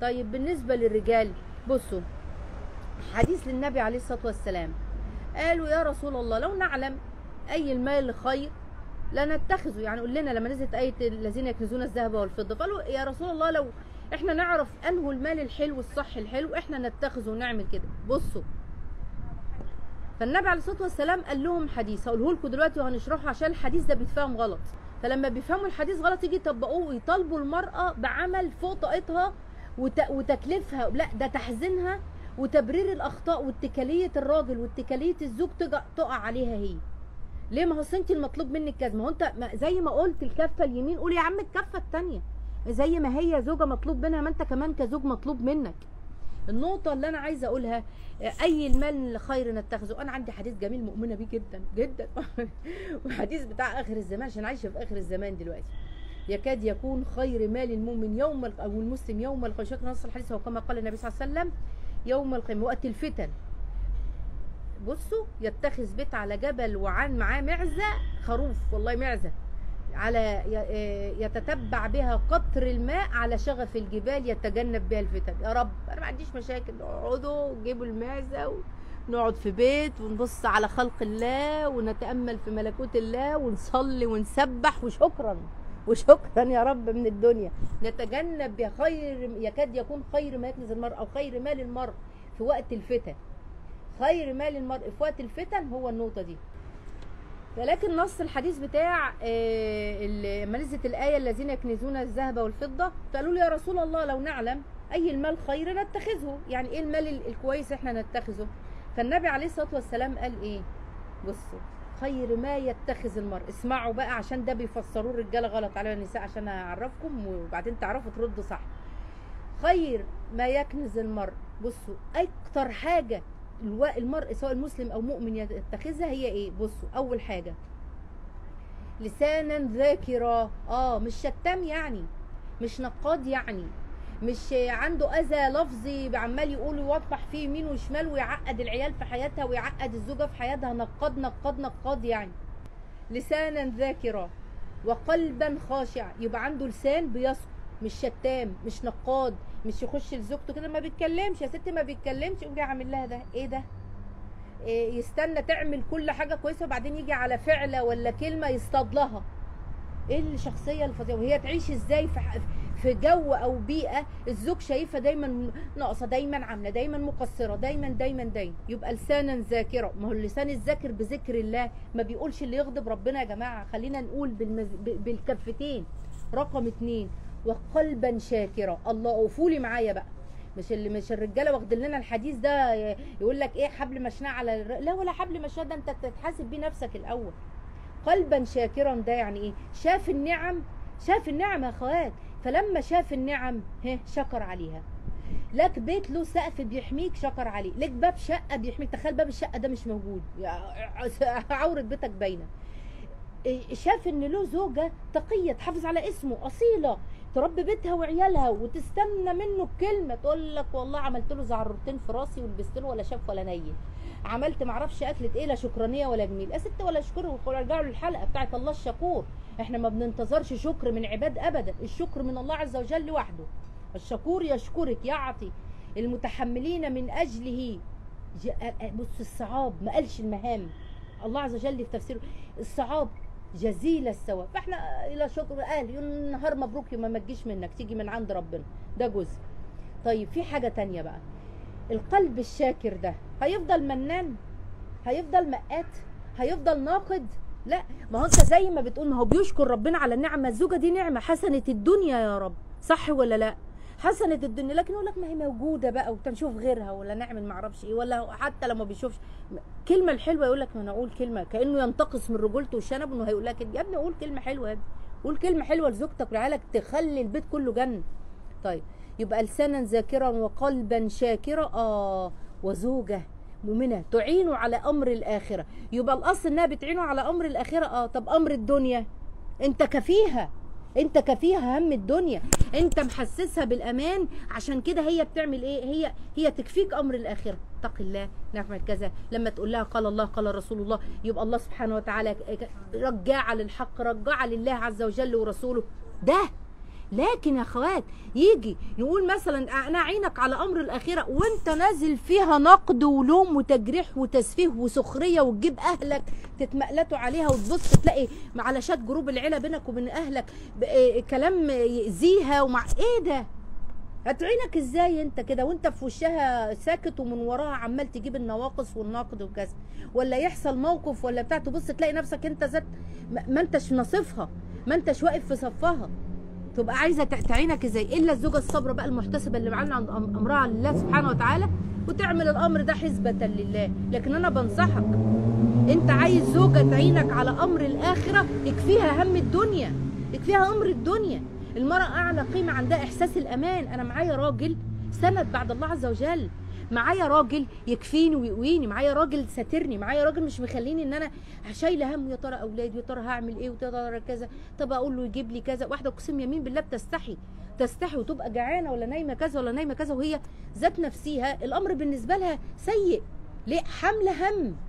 طيب بالنسبه للرجال بصوا حديث للنبي عليه الصلاه والسلام قالوا يا رسول الله لو نعلم اي المال خير لنتخذه يعني قول لنا لما نزلت ايه الذين يكنزون الذهب والفضه قالوا يا رسول الله لو احنا نعرف انه المال الحلو الصح الحلو احنا نتخذه ونعمل كده بصوا فالنبي عليه الصلاه والسلام قال لهم حديث هقوله لكم دلوقتي وهنشرحه عشان الحديث ده بيتفهم غلط فلما بيفهموا الحديث غلط يجي يطبقوه ويطالبوا المراه بعمل فوق طاقتها وت... وتكليفها لا ده تحزينها وتبرير الاخطاء واتكاليه الراجل واتكاليه الزوج تقع, تقع عليها هي ليه ما هو أصل انت المطلوب منك كذا ما هو انت ما- زي ما قلت الكفه اليمين قول يا عم الكفه الثانيه زي ما هي زوجه مطلوب منها ما انت كمان كزوج مطلوب منك النقطة اللي أنا عايزة أقولها أي المال خير نتخذه أنا عندي حديث جميل مؤمنة بيه جدا جدا وحديث بتاع آخر الزمان عشان عايشة في آخر الزمان دلوقتي يكاد يكون خير مال المؤمن يوم الق- أو المسلم يوم القيامة شكرا نص الحديث هو كما قال النبي صلى الله عليه وسلم يوم القيامة وقت الفتن بصوا يتخذ بيت على جبل وعن معاه معزة خروف والله معزة على ي- آه، يتتبع بها قطر الماء على شغف الجبال يتجنب بها الفتن يا رب انا ما عنديش مشاكل اقعدوا جيبوا المعزة ونقعد في بيت ونبص على خلق الله ونتأمل في ملكوت الله ونصلي ونسبح وشكرا وشكرا يا رب من الدنيا نتجنب بخير يكاد يكون خير ما يكنز المرء او خير مال المرء في وقت الفتن خير مال المرء في وقت الفتن هو النقطة دي ولكن نص الحديث بتاع آه، ال- لما نزلت الآية الذين يكنزون الذهب والفضة فقالوا له يا رسول الله لو نعلم أي المال خير نتخذه يعني إيه المال ال- الكويس إحنا نتخذه فالنبي عليه الصلاة والسلام قال إيه بصوا خير ما يتخذ المرء اسمعوا بقى عشان ده بيفسروه الرجاله غلط على النساء عشان اعرفكم وبعدين تعرفوا تردوا صح خير ما يكنز المرء بصوا اكتر حاجه الو- المرء سواء المسلم او مؤمن يتخذها هي ايه بصوا اول حاجه لسانا ذاكرا اه مش شتام يعني مش نقاد يعني مش عنده اذى لفظي عمال يقول ويوضح فيه يمين وشمال ويعقد العيال في حياتها ويعقد الزوجه في حياتها نقاد نقاد نقاد يعني لسانا ذاكرا وقلبا خاشع يبقى عنده لسان بيسكت مش شتام مش نقاد مش يخش لزوجته كده ما بيتكلمش يا ستي ما بيتكلمش يقوم جاي عامل لها ده ايه ده إيه يستنى تعمل كل حاجه كويسه وبعدين يجي على فعله ولا كلمه يصطاد لها ايه الشخصيه الفظيعه وهي تعيش ازاي في ح- في جو او بيئه الزوج شايفها دايما ناقصه دايما عامله دايما مقصره دايما دايما دايما يبقى لسانا ذاكرا ما هو اللسان الذاكر بذكر الله ما بيقولش اللي يغضب ربنا يا جماعه خلينا نقول بالمز... ب- بالكفتين رقم اتنين وقلبا شاكرا الله قفولي معايا بقى مش اللي مش الرجاله واخدين لنا الحديث ده ي- يقول لك ايه حبل مشناه على الر... لا ولا حبل مشناه ده انت تتحاسب بيه نفسك الاول قلبا شاكرا ده يعني ايه شاف النعم شاف النعم يا اخوات فلما شاف النعم ها شكر عليها لك بيت له سقف بيحميك شكر عليه لك باب شقه بيحميك تخيل باب الشقه ده مش موجود يا- عوره بيتك باينه إيه، شاف ان له زوجه تقيه تحافظ على اسمه اصيله تربي بيتها وعيالها وتستنى منه الكلمه تقول لك والله عملت له زعرتين في راسي ولبست له ولا شاف ولا نيل عملت معرفش اكله ايه لا شكرانيه ولا جميل يا ست ولا شكر ارجعوا للحلقه بتاعت الله الشكور احنا ما بننتظرش شكر من عباد ابدا الشكر من الله عز وجل وحده الشكور يشكرك يعطي المتحملين من اجله ج- بص الصعاب ما قالش المهام الله عز وجل في تفسيره الصعاب جزيل الثواب فاحنا الى شكر قال يقول نهار مبروك يوم ما تجيش منك تيجي من عند ربنا ده جزء طيب في حاجه تانية بقى القلب الشاكر ده هيفضل منان هيفضل مقات هيفضل ناقد لا ما هو انت زي ما بتقول ما هو بيشكر ربنا على النعمه الزوجه دي نعمه حسنه الدنيا يا رب صح ولا لا حسنه الدنيا لكن يقول لك ما هي موجوده بقى وتنشوف غيرها ولا نعمل ما اعرفش ايه ولا حتى لما بيشوفش كلمه الحلوه يقول لك ما انا اقول كلمه كانه ينتقص من رجولته وشنب انه هيقول لك يا ابني قول كلمه حلوه يا ابني قول كلمه حلوه لزوجتك ولعيالك تخلي البيت كله جنه طيب يبقى لسانا ذاكرا وقلبا شاكرا اه وزوجه مؤمنه تعينه على امر الاخره يبقى الاصل انها بتعينه على امر الاخره اه طب امر الدنيا انت كفيها انت كفيها هم الدنيا انت محسسها بالامان عشان كده هي بتعمل ايه هي هي تكفيك امر الاخره اتق الله نعمل كذا لما تقول لها قال الله قال رسول الله يبقى الله سبحانه وتعالى رجاعه للحق رجاعه لله عز وجل ورسوله ده لكن يا اخوات يجي نقول مثلا انا اعينك على امر الاخره وانت نازل فيها نقد ولوم وتجريح وتسفيه وسخريه وتجيب اهلك تتمقلتوا عليها وتبص تلاقي على شات جروب العيله بينك وبين اهلك ب- إيه كلام يأذيها ومع ايه ده هتعينك ازاي انت كده وانت في وشها ساكت ومن وراها عمال تجيب النواقص والنقد وكذا ولا يحصل موقف ولا بتاع تبص تلاقي نفسك انت ذات ما ما انتش نصيفها ما انتش واقف في صفها تبقى عايزه تع- تعينك ازاي الا الزوجه الصابره بقى المحتسبه اللي معانا عند أم- امرها لله سبحانه وتعالى وتعمل الامر ده حسبة لله لكن انا بنصحك انت عايز زوجه تعينك على امر الاخره يكفيها هم الدنيا يكفيها امر الدنيا المراه اعلى قيمه عندها احساس الامان انا معايا راجل سند بعد الله عز وجل معايا راجل يكفيني ويقويني معايا راجل ساترني معايا راجل مش مخليني ان انا شايله هم يا ترى اولادي يا ترى هعمل ايه ويا ترى كذا طب اقول له يجيب لي كذا واحده اقسم يمين بالله بتستحي تستحي وتبقى جعانه ولا نايمه كذا ولا نايمه كذا وهي ذات نفسها الامر بالنسبه لها سيء ليه حامله هم